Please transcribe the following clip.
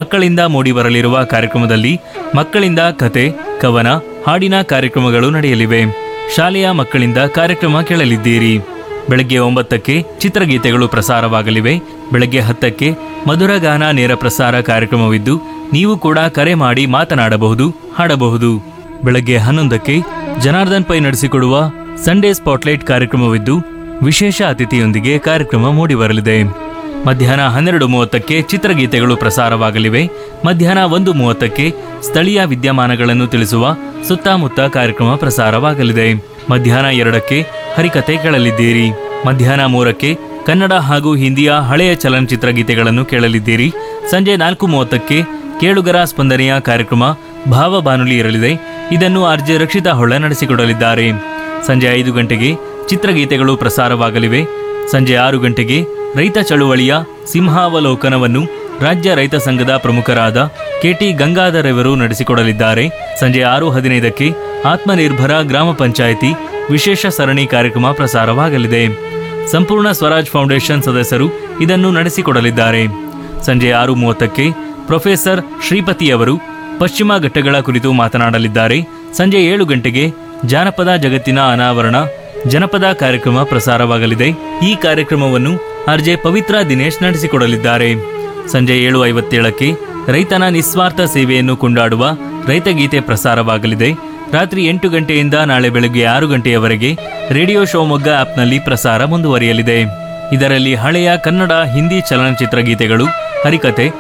ಮಕ್ಕಳಿಂದ ಮೂಡಿಬರಲಿರುವ ಕಾರ್ಯಕ್ರಮದಲ್ಲಿ ಮಕ್ಕಳಿಂದ ಕತೆ ಕವನ ಹಾಡಿನ ಕಾರ್ಯಕ್ರಮಗಳು ನಡೆಯಲಿವೆ ಶಾಲೆಯ ಮಕ್ಕಳಿಂದ ಕಾರ್ಯಕ್ರಮ ಕೇಳಲಿದ್ದೀರಿ ಬೆಳಗ್ಗೆ ಒಂಬತ್ತಕ್ಕೆ ಚಿತ್ರಗೀತೆಗಳು ಪ್ರಸಾರವಾಗಲಿವೆ ಬೆಳಗ್ಗೆ ಹತ್ತಕ್ಕೆ ಮಧುರಗಾನ ನೇರ ಪ್ರಸಾರ ಕಾರ್ಯಕ್ರಮವಿದ್ದು ನೀವು ಕೂಡ ಕರೆ ಮಾಡಿ ಮಾತನಾಡಬಹುದು ಹಾಡಬಹುದು ಬೆಳಗ್ಗೆ ಹನ್ನೊಂದಕ್ಕೆ ಜನಾರ್ದನ್ ಪೈ ನಡೆಸಿಕೊಡುವ ಸಂಡೇ ಸ್ಪಾಟ್ಲೈಟ್ ಕಾರ್ಯಕ್ರಮವಿದ್ದು ವಿಶೇಷ ಅತಿಥಿಯೊಂದಿಗೆ ಕಾರ್ಯಕ್ರಮ ಮೂಡಿಬರಲಿದೆ ಮಧ್ಯಾಹ್ನ ಹನ್ನೆರಡು ಮೂವತ್ತಕ್ಕೆ ಚಿತ್ರಗೀತೆಗಳು ಪ್ರಸಾರವಾಗಲಿವೆ ಮಧ್ಯಾಹ್ನ ಒಂದು ಮೂವತ್ತಕ್ಕೆ ಸ್ಥಳೀಯ ವಿದ್ಯಮಾನಗಳನ್ನು ತಿಳಿಸುವ ಸುತ್ತಮುತ್ತ ಕಾರ್ಯಕ್ರಮ ಪ್ರಸಾರವಾಗಲಿದೆ ಮಧ್ಯಾಹ್ನ ಎರಡಕ್ಕೆ ಹರಿಕತೆ ಕೇಳಲಿದ್ದೀರಿ ಮಧ್ಯಾಹ್ನ ಮೂರಕ್ಕೆ ಕನ್ನಡ ಹಾಗೂ ಹಿಂದಿಯ ಹಳೆಯ ಚಲನಚಿತ್ರ ಗೀತೆಗಳನ್ನು ಕೇಳಲಿದ್ದೀರಿ ಸಂಜೆ ನಾಲ್ಕು ಮೂವತ್ತಕ್ಕೆ ಕೇಳುಗರ ಸ್ಪಂದನೆಯ ಕಾರ್ಯಕ್ರಮ ಭಾವ ಬಾನುಲಿ ಇರಲಿದೆ ಇದನ್ನು ಆರ್ಜೆ ರಕ್ಷಿತಾ ಹೊಳ್ಳ ನಡೆಸಿಕೊಡಲಿದ್ದಾರೆ ಸಂಜೆ ಐದು ಗಂಟೆಗೆ ಚಿತ್ರಗೀತೆಗಳು ಪ್ರಸಾರವಾಗಲಿವೆ ಸಂಜೆ ಆರು ಗಂಟೆಗೆ ರೈತ ಚಳುವಳಿಯ ಸಿಂಹಾವಲೋಕನವನ್ನು ರಾಜ್ಯ ರೈತ ಸಂಘದ ಪ್ರಮುಖರಾದ ಕೆಟಿ ಗಂಗಾಧರವರು ನಡೆಸಿಕೊಡಲಿದ್ದಾರೆ ಸಂಜೆ ಆರು ಹದಿನೈದಕ್ಕೆ ಆತ್ಮನಿರ್ಭರ ಗ್ರಾಮ ಪಂಚಾಯಿತಿ ವಿಶೇಷ ಸರಣಿ ಕಾರ್ಯಕ್ರಮ ಪ್ರಸಾರವಾಗಲಿದೆ ಸಂಪೂರ್ಣ ಸ್ವರಾಜ್ ಫೌಂಡೇಶನ್ ಸದಸ್ಯರು ಇದನ್ನು ನಡೆಸಿಕೊಡಲಿದ್ದಾರೆ ಸಂಜೆ ಆರು ಮೂವತ್ತಕ್ಕೆ ಪ್ರೊಫೆಸರ್ ಶ್ರೀಪತಿಯವರು ಪಶ್ಚಿಮ ಘಟ್ಟಗಳ ಕುರಿತು ಮಾತನಾಡಲಿದ್ದಾರೆ ಸಂಜೆ ಏಳು ಗಂಟೆಗೆ ಜಾನಪದ ಜಗತ್ತಿನ ಅನಾವರಣ ಜನಪದ ಕಾರ್ಯಕ್ರಮ ಪ್ರಸಾರವಾಗಲಿದೆ ಈ ಕಾರ್ಯಕ್ರಮವನ್ನು ಆರ್ಜೆ ಪವಿತ್ರ ದಿನೇಶ್ ನಡೆಸಿಕೊಡಲಿದ್ದಾರೆ ಸಂಜೆ ಏಳು ಐವತ್ತೇಳಕ್ಕೆ ರೈತನ ನಿಸ್ವಾರ್ಥ ಸೇವೆಯನ್ನು ಕೊಂಡಾಡುವ ರೈತಗೀತೆ ಪ್ರಸಾರವಾಗಲಿದೆ ರಾತ್ರಿ ಎಂಟು ಗಂಟೆಯಿಂದ ನಾಳೆ ಬೆಳಗ್ಗೆ ಆರು ಗಂಟೆಯವರೆಗೆ ರೇಡಿಯೋ ಶಿವಮೊಗ್ಗ ಆಪ್ನಲ್ಲಿ ಪ್ರಸಾರ ಮುಂದುವರಿಯಲಿದೆ ಇದರಲ್ಲಿ ಹಳೆಯ ಕನ್ನಡ ಹಿಂದಿ ಚಲನಚಿತ್ರ ಗೀತೆಗಳು ಹರಿಕತೆ